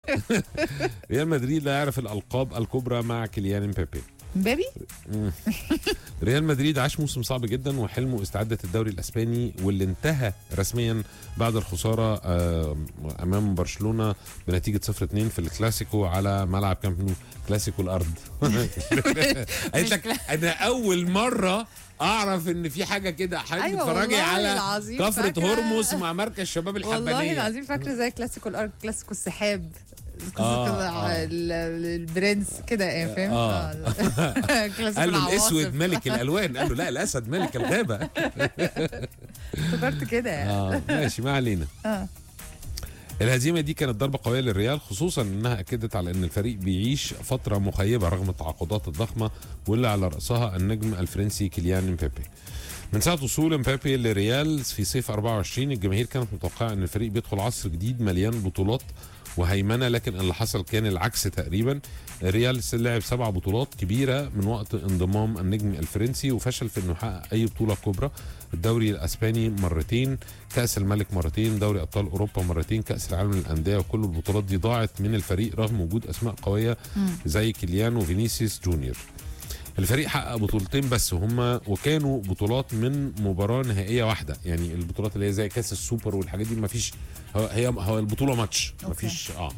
ريال مدريد لا يعرف الالقاب الكبرى مع كيليان امبابي مبابي ريال مدريد عاش موسم صعب جدا وحلمه استعادة الدوري الاسباني واللي انتهى رسميا بعد الخساره آه، امام برشلونه بنتيجه 0-2 في الكلاسيكو على ملعب كامب نو كلاسيكو الارض قالت لك انا اول مره اعرف ان في حاجه كده حضرتك أيوة بتتفرجي والله على العظيم كفره فاكرة. هرمس مع مركز شباب والله الحبانيه العظيم فاكره زي كلاسيكو الارض كلاسيكو السحاب قصة آه، كده آه. ال- ال- البرنس كده يعني فاهم آه. آه. كلاسيكو قال له العواصف. الاسود ملك الالوان قال له لا الاسد ملك الغابه افتكرت كده يعني اه ماشي ما علينا اه الهزيمه دي كانت ضربه قويه للريال خصوصا انها اكدت على ان الفريق بيعيش فتره مخيبه رغم التعاقدات الضخمه واللي على راسها النجم الفرنسي كيليان امبابي من ساعه وصول امبابي لريال في صيف 24 الجماهير كانت متوقعه ان الفريق بيدخل عصر جديد مليان بطولات وهيمنه لكن اللي حصل كان العكس تقريبا الريال لعب سبع بطولات كبيره من وقت انضمام النجم الفرنسي وفشل في انه يحقق اي بطوله كبرى الدوري الاسباني مرتين كاس الملك مرتين دوري ابطال اوروبا مرتين كاس العالم للانديه وكل البطولات دي ضاعت من الفريق رغم وجود اسماء قويه زي كيليان وفينيسيوس جونيور الفريق حقق بطولتين بس وهم وكانوا بطولات من مباراه نهائيه واحده يعني البطولات اللي هي زي كاس السوبر والحاجات دي ما فيش هو هي هو البطوله ماتش ما أوكي. فيش اه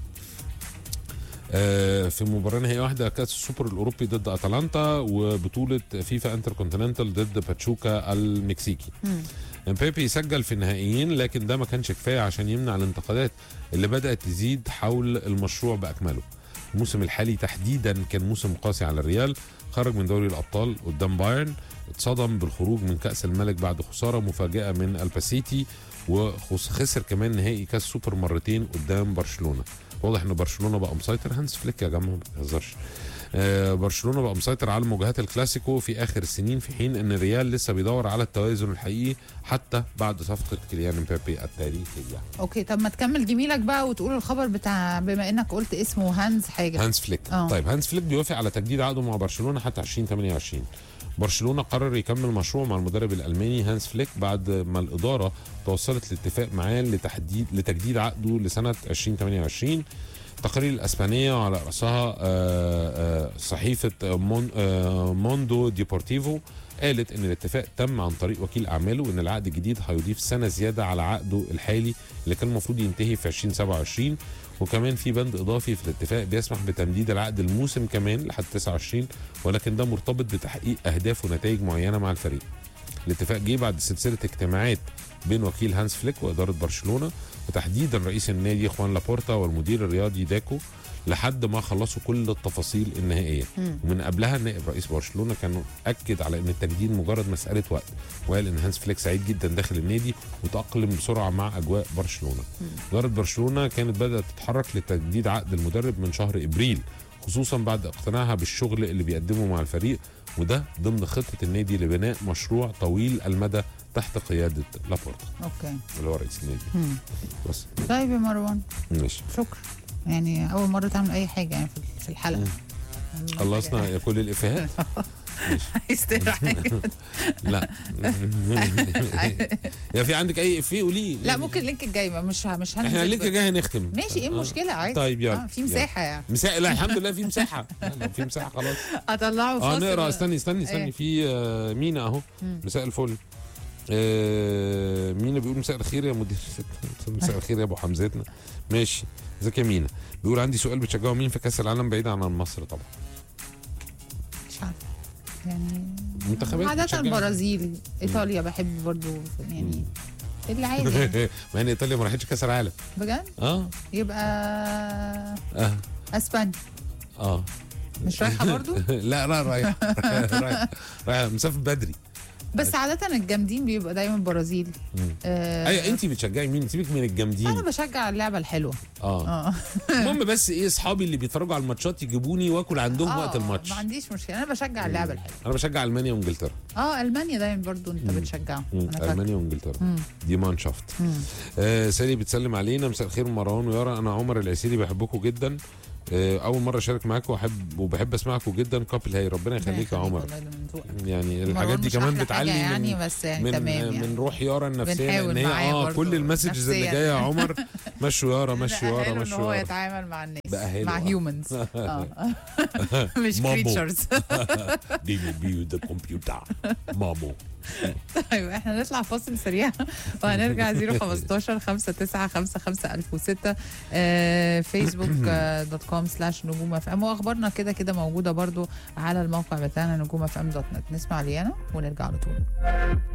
آه، في مباراه نهائيه واحده كاس السوبر الاوروبي ضد اتلانتا وبطوله فيفا انتر كونتيننتال ضد باتشوكا المكسيكي امبابي سجل في النهائيين لكن ده ما كانش كفايه عشان يمنع الانتقادات اللي بدات تزيد حول المشروع باكمله الموسم الحالي تحديدا كان موسم قاسي على الريال خرج من دوري الابطال قدام بايرن اتصدم بالخروج من كاس الملك بعد خساره مفاجئه من الباسيتي وخسر كمان نهائي كاس سوبر مرتين قدام برشلونه واضح ان برشلونه بقى مسيطر هانس فليك يا جماعه ما بيهزرش آه، برشلونه بقى مسيطر على مواجهات الكلاسيكو في اخر السنين في حين ان الريال لسه بيدور على التوازن الحقيقي حتى بعد صفقه كيليان امبابي التاريخيه اوكي طب ما تكمل جميلك بقى وتقول الخبر بتاع بما انك قلت اسمه هانز حاجه هانس فليك آه. طيب هانس فليك بيوافق على تجديد عقده مع برشلونه حتى 2028 برشلونه قرر يكمل مشروع مع المدرب الالماني هانس فليك بعد ما الاداره توصلت لاتفاق معاه لتحديد لتجديد عقده لسنه 2028 التقارير الاسبانيه وعلى راسها آه، آه، صحيفه مون آه، موندو ديبورتيفو قالت ان الاتفاق تم عن طريق وكيل اعماله وان العقد الجديد هيضيف سنه زياده على عقده الحالي اللي كان المفروض ينتهي في 2027 وكمان في بند اضافي في الاتفاق بيسمح بتمديد العقد الموسم كمان لحد 29 ولكن ده مرتبط بتحقيق اهداف ونتائج معينه مع الفريق. الاتفاق جه بعد سلسله اجتماعات بين وكيل هانس فليك واداره برشلونه وتحديدا رئيس النادي خوان لابورتا والمدير الرياضي داكو لحد ما خلصوا كل التفاصيل النهائيه ومن قبلها نائب رئيس برشلونه كان اكد على ان التجديد مجرد مساله وقت وقال ان هانس فليك سعيد جدا داخل النادي وتاقلم بسرعه مع اجواء برشلونه اداره برشلونه كانت بدات تتحرك لتجديد عقد المدرب من شهر ابريل خصوصا بعد اقتناعها بالشغل اللي بيقدمه مع الفريق وده ضمن خطه النادي لبناء مشروع طويل المدى تحت قياده لابورتا اوكي اللي هو رئيس النادي مم. بس طيب يا مروان ماشي شكرا يعني اول مره تعمل اي حاجه يعني في- في الحلقه خلصنا كل الافيهات عايز تقرا حاجه لا يا في عندك اي افيه قوليه لا ممكن اللينك الجاي ما مش ه- مش هنزل احنا اللينك ب- جاي هنختم ماشي ايه آه. المشكله عادي طيب يلا آه في مساحه يعني مساحه لا الحمد لله في مساحه لا، لا، في مساحه خلاص اطلعه اه فاصل نقرا استني استني استني إيه؟ في آه، مينا اهو مم. مساء الفل آه، مينا بيقول مساء الخير يا مدير مساء الخير يا ابو حمزتنا ماشي ازيك يا مينا بيقول عندي سؤال بتشجعوا مين في كاس العالم بعيد عن مصر طبعا مش عارفه يعني منتخبات عادة بتشجع. البرازيل ايطاليا بحب برضو يعني اللي عادي يعني. مع ان ايطاليا ما راحتش كاس العالم بجد اه يبقى اه اسبانيا اه مش رايحه برضو لا لا رايح رايح رايح مسافر بدري بس عادة الجامدين بيبقى دايما البرازيل مم. آه ايوه انت بتشجعي مين سيبك من انا الجامدين بشجع اللعبه الحلوه اه اه المهم بس ايه اصحابي اللي بيتفرجوا على الماتشات يجيبوني واكل عندهم آه، وقت الماتش ما عنديش مشكله انا بشجع اللعبه الحلوه انا بشجع المانيا وانجلترا اه المانيا دايما برضو انت بتشجعهم مم. انا فاكره المانيا وانجلترا مم. دي مانشافت مم. آه سالي بتسلم علينا مساء الخير مروان ويارا انا عمر العسيري بحبكم جدا آه، اول مره اشارك معاكم واحب وبحب اسمعكم جدا كابل هاي ربنا يخليك يا عمر والله ده من ذوقك. يعني مروان الحاجات دي مش كمان أحلى حاجة بتعلي يعني من بس يعني من تمام يعني من روح يارا النفسيه بنحاول لان هي معاه اه برضو كل المسجز اللي نفسياً. جايه يا عمر مشوا يارا مشوا يارا بأهله ان مشوا هو يارا يتعامل مع الناس بأهله، مع آه. هيومنز مش مامو. كريتشرز دي بيو ذا كمبيوتر مامو طيب احنا نطلع فاصل سريع وهنرجع 015 5955 1006 فيسبوك دوت كوم سلاش نجوم اف ام واخبارنا كده كده موجوده برضو على الموقع بتاعنا نجوم اف ام دوت نت نسمع ليانا ونرجع على طول